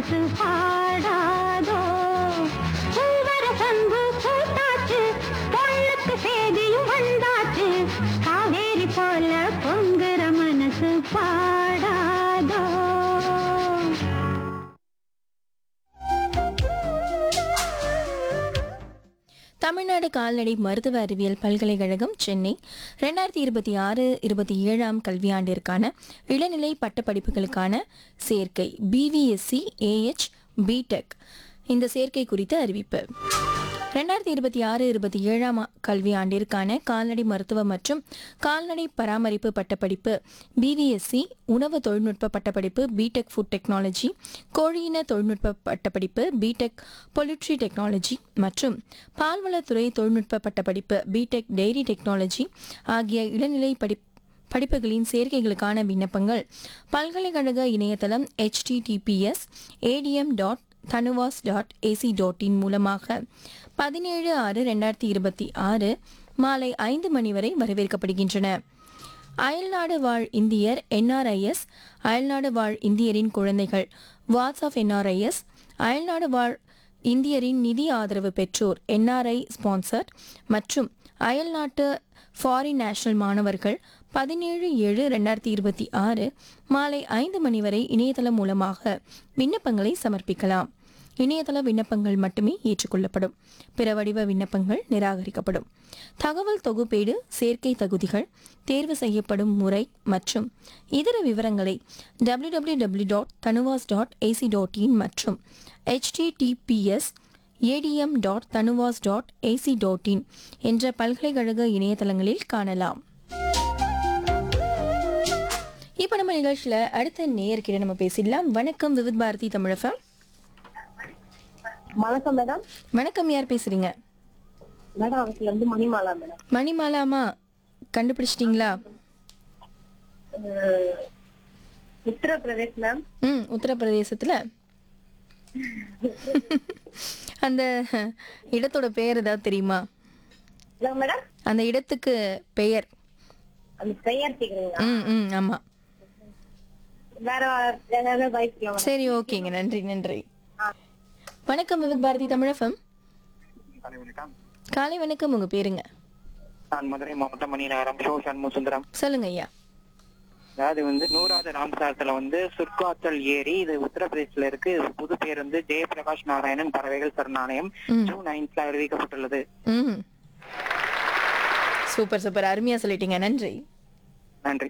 மனசு பாடாதோ பூவர சங்கு பூத்தாச்சு பொண்ணுக்கு செய்தியும் வந்தாச்சு காவேரி போல பொங்குற மனசு பாடாதோ தமிழ்நாடு கால்நடை மருத்துவ அறிவியல் பல்கலைக்கழகம் சென்னை ரெண்டாயிரத்தி இருபத்தி ஆறு இருபத்தி ஏழாம் கல்வியாண்டிற்கான இளநிலை பட்டப்படிப்புகளுக்கான சேர்க்கை பிவிஎஸ்சி ஏஹெச் பிடெக் இந்த சேர்க்கை குறித்த அறிவிப்பு ரெண்டாயிரத்தி இருபத்தி ஆறு இருபத்தி ஏழாம் கல்வியாண்டிற்கான கால்நடை மருத்துவ மற்றும் கால்நடை பராமரிப்பு பட்டப்படிப்பு பிவிஎஸ்சி உணவு தொழில்நுட்ப பட்டப்படிப்பு பிடெக் ஃபுட் டெக்னாலஜி கோழியின தொழில்நுட்ப பட்டப்படிப்பு பிடெக் பொலிட்ரி டெக்னாலஜி மற்றும் பால்வளத்துறை தொழில்நுட்ப பட்டப்படிப்பு பிடெக் டெய்ரி டெக்னாலஜி ஆகிய இளநிலை படி படிப்புகளின் சேர்க்கைகளுக்கான விண்ணப்பங்கள் பல்கலைக்கழக இணையதளம் https ADM dot TANUVAS dot AC dot in மூலமாக பதினேழு ஆறு ரெண்டாயிரத்தி இருபத்தி ஆறு மாலை ஐந்து மணி வரை வரவேற்கப்படுகின்றன அயல்நாடு வாழ் இந்தியர் என்ஆர்ஐஎஸ் அயல்நாடு வாழ் இந்தியரின் குழந்தைகள் வாட்ஸ் ஆஃப் என்ஆர்ஐஎஸ் அயல்நாடு வாழ் இந்தியரின் நிதி ஆதரவு பெற்றோர் என்ஆர்ஐ ஸ்பான்சர் மற்றும் அயல்நாட்டு ஃபாரின் நேஷனல் மாணவர்கள் பதினேழு ஏழு ரெண்டாயிரத்தி இருபத்தி ஆறு மாலை ஐந்து மணி வரை இணையதளம் மூலமாக விண்ணப்பங்களை சமர்ப்பிக்கலாம் இணையதள விண்ணப்பங்கள் மட்டுமே ஏற்றுக்கொள்ளப்படும் பிற வடிவ விண்ணப்பங்கள் நிராகரிக்கப்படும் தகவல் தொகுப்பீடு சேர்க்கை தகுதிகள் தேர்வு செய்யப்படும் முறை மற்றும் இதர விவரங்களை www.tanuvas.ac.in dot TANUVAS dot AC dot in மற்றும் https ADM dot TANUVAS dot AC dot in என்ற பல்கலைக்கழக இணையதளங்களில் காணலாம் இப்போ நம்ம நிகழ்ச்சியில் அடுத்த நேயர்கிட்ட நம்ம பேசிடலாம் வணக்கம் விவித் பாரதி தமிழகம் வணக்கம் மேடம் வணக்கம் யார் பேசுறீங்க மேடம் அவத்துல இருந்து மணிமாலா மேடம் மணிமாலாமா கண்டுபிடிச்சிட்டிங்களா அஹ், உத்தரப்பிரதேஷ் மேம் ம் உத்தரப்பிரதேசத்தில் அந்த இடத்தோட பெயர் ஏதாவது தெரியுமா இல்ல மேடம் அந்த இடத்துக்கு பெயர் அந்த பெயர் கேக்குறீங்களா ம் ம் ஆமாம் வேற ஏதாவது வாய்ப்பு சரி ஓகேங்க நன்றி நன்றி வணக்கம் விவித் பாரதி தமிழகம் காலை வணக்கம் காலை வணக்கம் உங்கள் பேருங்க நான் மதுரை மாவட்டம் மணிநகரம் ஷோ சண்முக சுந்தரம் சொல்லுங்க ஐயா அதாவது வந்து நூறாவது ராம்சாரத்துல வந்து சுர்காத்தல் ஏரி இது உத்தரப்பிரதேசத்துல இருக்கு இது புது பேர் வந்து ஜெயபிரகாஷ் நாராயணன் பறவைகள் சரணாலயம் ம். ஜூன் நைன்த்ல அறிவிக்கப்பட்டுள்ளது ம் சூப்பர் சூப்பர் அருமையாக சொல்லிட்டீங்க நன்றி நன்றி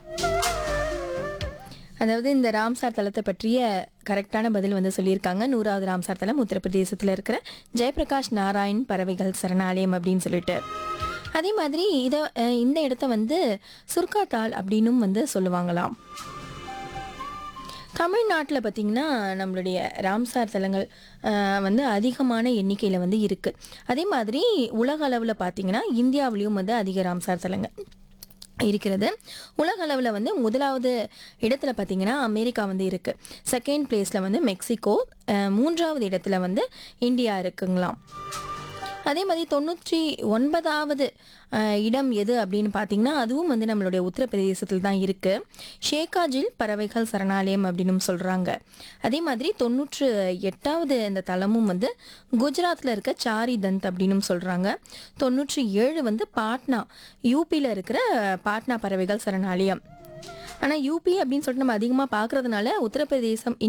அதாவது இந்த ராம்சார் தலத்தை பற்றிய கரெக்டான பதில் வந்து சொல்லியிருக்காங்க நூறாவது ராம்சார் தலம் உத்தரப்பிரதேசத்தில் இருக்கிற ஜெயபிரகாஷ் நாராயண் பறவைகள் சரணாலயம் அப்படின்னு சொல்லிட்டு அதே மாதிரி இதை அஹ், இந்த இடத்த வந்து சுர்காத்தால் அப்படின்னும் வந்து சொல்லுவாங்களாம் தமிழ்நாட்டில் பார்த்திங்கன்னா நம்மளுடைய ராம்சார் தலங்கள் அஹ், வந்து அதிகமான எண்ணிக்கையில் வந்து இருக்குது அதே மாதிரி உலக அளவில் பார்த்திங்கன்னா இந்தியாவிலையும் வந்து அதிக ராம்சார் தலங்கள் இருக்கிறது உலக அளவில் வந்து முதலாவது இடத்துல பார்த்தீங்கன்னா அமெரிக்கா வந்து இருக்குது செகண்ட் பிளேஸில் வந்து மெக்சிகோ அஹ், மூன்றாவது இடத்துல வந்து இந்தியா இருக்குங்களாம் அதே மாதிரி தொண்ணூற்றி ஒன்பதாவது அஹ், இடம் எது அப்படின்னு பார்த்தீங்கன்னா அதுவும் வந்து நம்மளுடைய உத்தரப்பிரதேசத்தில் தான் இருக்குது ஷேகாஜில் பறவைகள் சரணாலயம் அப்படின்னு சொல்கிறாங்க அதே மாதிரி தொண்ணூற்று எட்டாவது இந்த தலமும் வந்து குஜராத்தில் இருக்க சாரி தந்த் அப்படின்னு சொல்கிறாங்க தொண்ணூற்றி ஏழு வந்து பாட்னா யூபியில் இருக்கிற பாட்னா பறவைகள் சரணாலயம் ஆனால் யூபி அப்படின்னு சொல்லிட்டு நம்ம அதிகமாக பார்க்கறதுனால உத்தரப்பிரதேசம்